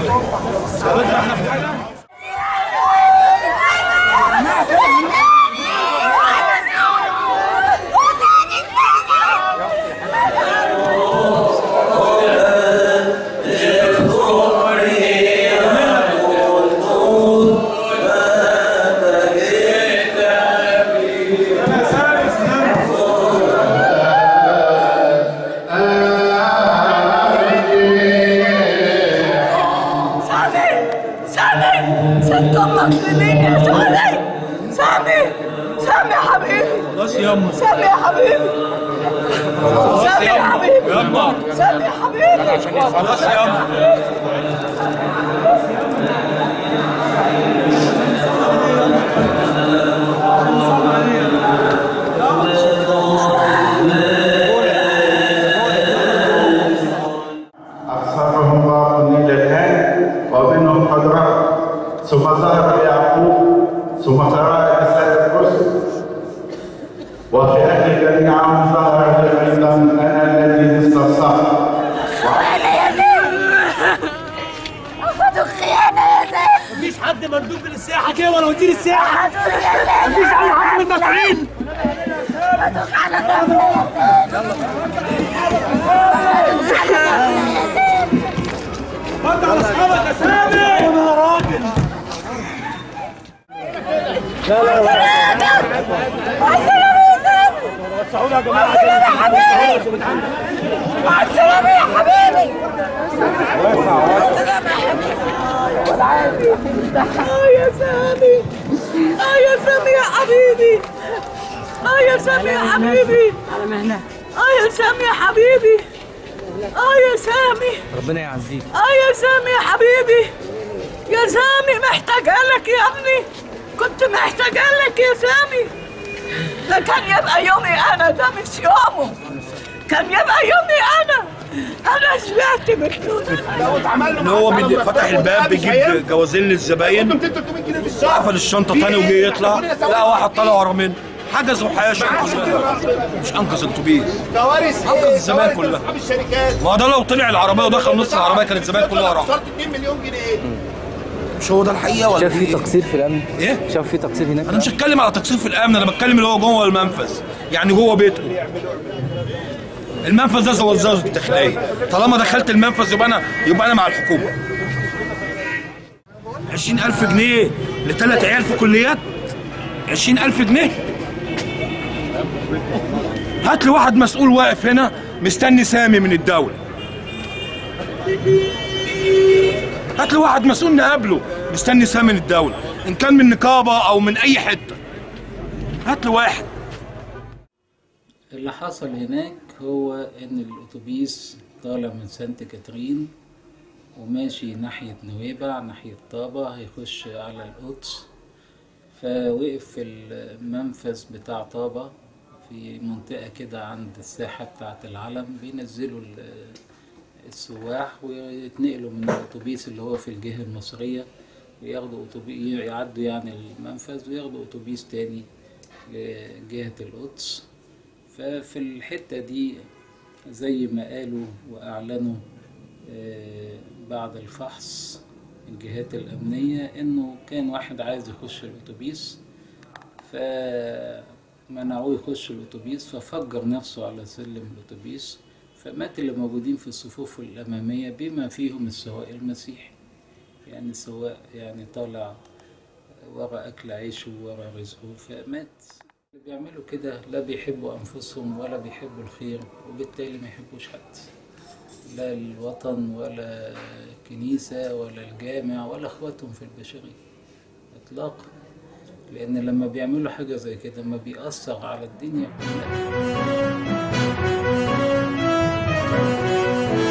سامي سامي ست امك لمين يا سامي سامي سامي يا حبيبي خلاص يما سامي يا حبيبي سامي يا حبيبي يما سامي يا حبيبي خلاص يما أبصارهم باطن إلى الآن ومنهم قد رأى ثم ظهر يعقوب ثم تراءى أسد الرسل وفي آخر الذي عام ظهر لي أيضا أنا الذي مثل الصخر خيانة يا زين أخذوا خيانة يا زين مفيش حد مندوب للسياحه كده ولا وزير السياحه أخذوا يا زين مفيش اي حد من المسؤولين أخذوا على غفلة يا زين رد على اصحابك يا سامي يا راجل مع السلامة يا زين وسعونا يا جماعه السلامة يا حبيبي مع السلامة يا حبيبي مع السلامة يا حبيبي والعافية اه يا سامي اه يا سامي يا حبيبي اه يا سامي يا حبيبي على مهنة اه يا سامي يا حبيبي اه يا سامي ربنا يعزيك اه يا سامي يا حبيبي يا سامي محتاجة لك يا ابني كنت محتاجة لك يا سامي ده كان يبقى يومي انا ده مش يومه كان يبقى يومي انا انا شبعت مجنون ان هو بيدي- فتح الباب بيجيب جوازين للزباين قفل الشنطه تاني وجي يطلع لا واحد طلع ورا منه حجزوا حياشه كلها مش انقذ الاتوبيس كوارث انقذ ايه؟ الزبائن كوارث كلها اصحاب الشركات ما هو ده لو طلع العربيه ودخل نص العربيه كانت الزبائن كلها راحت خسرت 2 مليون جنيه مش هو ده الحقيقه ولا شاف في إيه؟ تقصير في الامن ايه شاف في تقصير هناك انا مش هتكلم على تقصير في الامن انا بتكلم اللي هو جوه المنفذ يعني جوه بيته المنفذ ده زي وزاره الداخليه طالما دخلت المنفذ يبقى انا يبقى انا مع الحكومه 20000 جنيه لثلاث عيال في كليات 20000 جنيه هات لي واحد مسؤول واقف هنا مستني سامي من الدوله هات لي واحد مسؤول نقابله مستني سامي من الدوله ان كان من نقابه او من اي حته هات لي واحد اللي حصل هناك هو ان الاتوبيس طالع من سانت كاترين وماشي ناحية نويبع ناحية طابة هيخش على القدس فوقف في المنفذ بتاع طابة في منطقة كده عند الساحة بتاعة العلم بينزلوا ال- السواح ويتنقلوا من الأتوبيس اللي هو في الجهة المصرية وياخدوا أتوبيس يعدوا يعني المنفذ وياخدوا أتوبيس تاني لجهة القدس ففي الحتة دي زي ما قالوا وأعلنوا آه، بعد الفحص الجهات الأمنية إنه كان واحد عايز يخش الأتوبيس فمنعوه يخش الأتوبيس ففجر نفسه على سلم الأتوبيس فمات اللي موجودين في الصفوف الأمامية بما فيهم السواق المسيحي يعني السواق يعني طالع ورا أكل عيشه ورا رزقه فمات اللي بيعملوا كده لا بيحبوا أنفسهم ولا بيحبوا الخير وبالتالي ما يحبوش حد لا الوطن ولا الكنيسة ولا الجامع ولا اخواتهم في البشرية اطلاقا لان لما بيعملوا حاجة زي كده ما بيأثر على الدنيا كلها